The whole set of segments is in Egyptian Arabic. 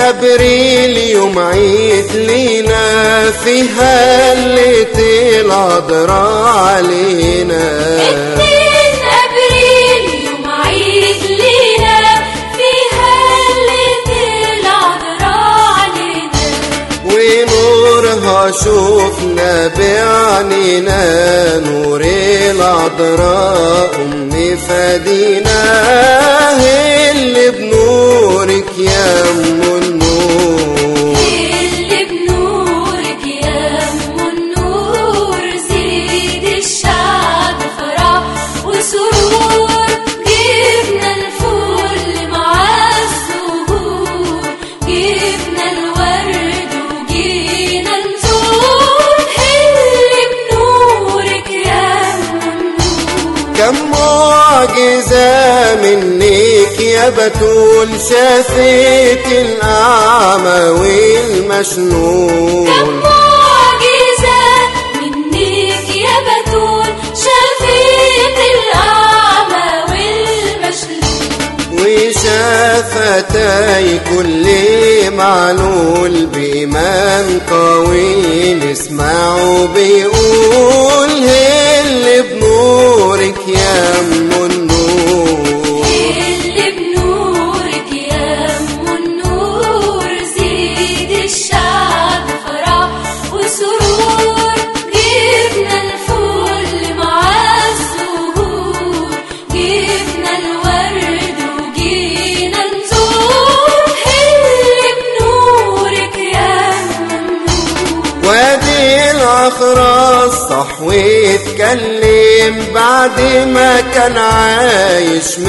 ابريل يوم عيد لينا في هلة العذراء علينا اتنين ابريل يوم عيد لينا في هلة العذراء علينا ونورها شوفنا بعنينا نور العذراء أم فدينا اللي بنورك يا أم النور اللي بنورك يا ام النور زيد الشعب فرح وسرور جبنا الفل مع الزهور جبنا الورد وجينا نزور اللي بنورك يا ام النور كم معجزة منك يا بتول شافت الأعمى كم والمشنون معجزة منك يا بتول شفيت الأعمى والمشلول وشافتي كل معلول بإيمان قوي نسمعه بيقول اللي بنورك يا أم النور اللي بنورك يا أم النور زيد الشعب فرح وسرور جبنا الفل مع الزهور جبنا الورد وجينا نزور اللي بنورك يا أم النور وادي الأخراس صح واتكلم بعد ما كان عايش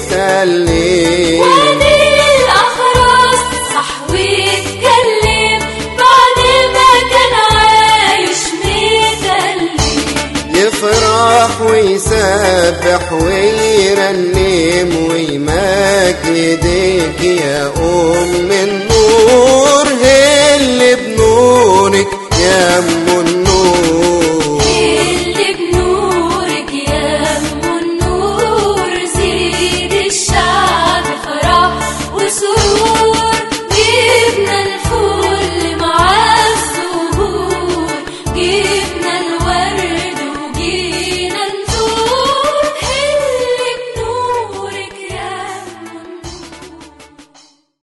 متألم وادي الأخرس صح واتكلم بعد ما كان عايش متألم يفرح ويسبح ويرنم ويمجدك يا أم النور اللي بنورك يا أم النور اللي بنورك يا أم النور زيد الشعب فرح وسرور جبنا الفل مع الزهور جبنا الورد